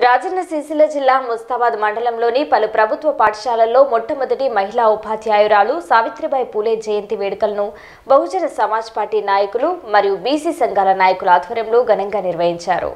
రాజన్న సిరిసిల్ల జిల్లా ముస్తాబాద్ మండలంలోని పలు ప్రభుత్వ పాఠశాలల్లో మొట్టమొదటి మహిళా ఉపాధ్యాయురాలు సావిత్రిబాయి పూలే జయంతి వేడుకలను బహుజన సమాజ్ పార్టీ నాయకులు మరియు బీసీ సంఘాల నాయకుల ఆధ్వర్యంలో ఘనంగా నిర్వహించారు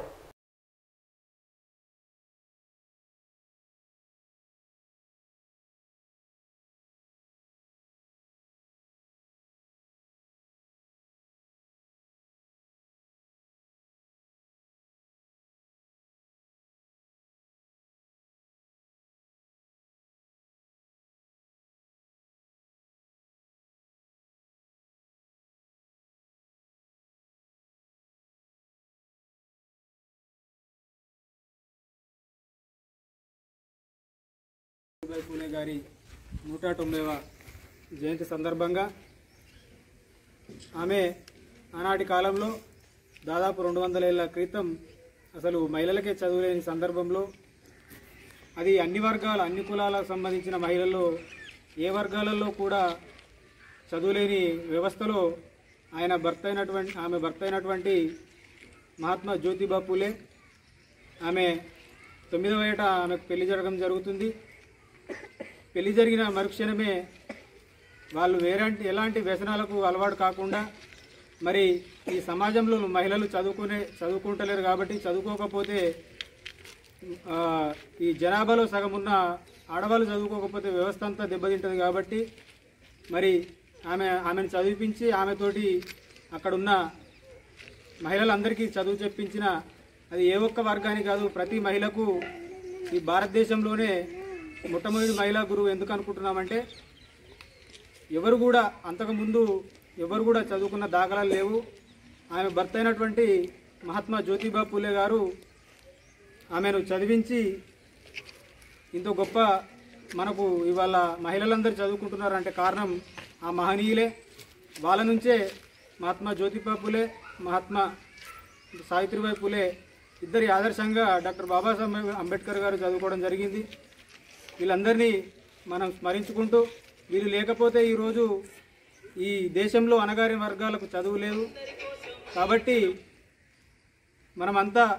సావిత్రిబాయి పూలే గారి నూట తొంభైవ జయంతి సందర్భంగా ఆమె ఆనాటి కాలంలో దాదాపు రెండు వందల ఏళ్ల క్రితం అసలు మహిళలకే చదువులేని సందర్భంలో అది అన్ని వర్గాల అన్ని కులాలకు సంబంధించిన మహిళల్లో ఏ వర్గాలలో కూడా చదువులేని వ్యవస్థలో ఆయన భర్త అయినటువంటి ఆమె భర్త అయినటువంటి మహాత్మా జ్యోతిబా పూలే ఆమె తొమ్మిదవ ఏట ఆమెకు పెళ్లి జరగడం జరుగుతుంది పెళ్లి జరిగిన మరుక్షణమే వాళ్ళు వేరంటి ఎలాంటి వ్యసనాలకు అలవాటు కాకుండా మరి ఈ సమాజంలో మహిళలు చదువుకునే చదువుకుంటలేరు కాబట్టి చదువుకోకపోతే ఆ, ఈ జనాభాలో సగం ఉన్న ఆడవాళ్ళు చదువుకోకపోతే వ్యవస్థ అంతా దెబ్బతింటుంది కాబట్టి మరి ఆమె ఆమెను చదివించి ఆమెతోటి అక్కడున్న మహిళలందరికీ చదువు చెప్పించిన అది ఏ ఒక్క వర్గానికి కాదు ప్రతి మహిళకు ఈ భారతదేశంలోనే మొట్టమొదటి మహిళా గురువు ఎందుకు అనుకుంటున్నామంటే ఎవరు కూడా అంతకుముందు ఎవరు కూడా చదువుకున్న దాఖలాలు లేవు ఆమె భర్త అయినటువంటి మహాత్మా జ్యోతిబా పూలే గారు ఆమెను చదివించి ఇంత గొప్ప మనకు ఇవాళ మహిళలందరూ చదువుకుంటున్నారంటే కారణం ఆ మహనీయులే వాళ్ళ నుంచే మహాత్మా జ్యోతిబా పూలే మహాత్మా సావిత్రిబాయి పూలే ఇద్దరి ఆదర్శంగా డాక్టర్ బాబాసాహెబ్ అంబేద్కర్ గారు చదువుకోవడం జరిగింది వీళ్ళందరినీ మనం స్మరించుకుంటూ వీళ్ళు లేకపోతే ఈరోజు ఈ దేశంలో అణగారిన వర్గాలకు చదువు లేదు కాబట్టి మనమంతా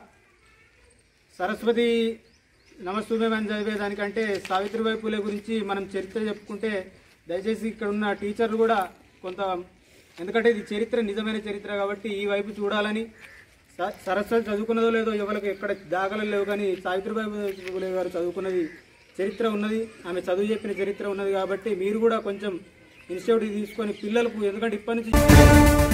సరస్వతి నమస్తూమేమని చదివేదానికంటే సావిత్రిబాయి పూలే గురించి మనం చరిత్ర చెప్పుకుంటే దయచేసి ఇక్కడ ఉన్న టీచర్లు కూడా కొంత ఎందుకంటే ఇది చరిత్ర నిజమైన చరిత్ర కాబట్టి ఈ వైపు చూడాలని స- సరస్వతి చదువుకున్నదో లేదో ఎవరికి ఎక్కడ దాఖలు లేవు కానీ సావిత్రిబాయి పూలే గారు చదువుకున్నది చరిత్ర ఉన్నది ఆమె చదువు చెప్పిన చరిత్ర ఉన్నది కాబట్టి మీరు కూడా కొంచెం ఇనిషియేటివ్ తీసుకొని పిల్లలకు ఎందుకంటే ఇప్పటి నుంచి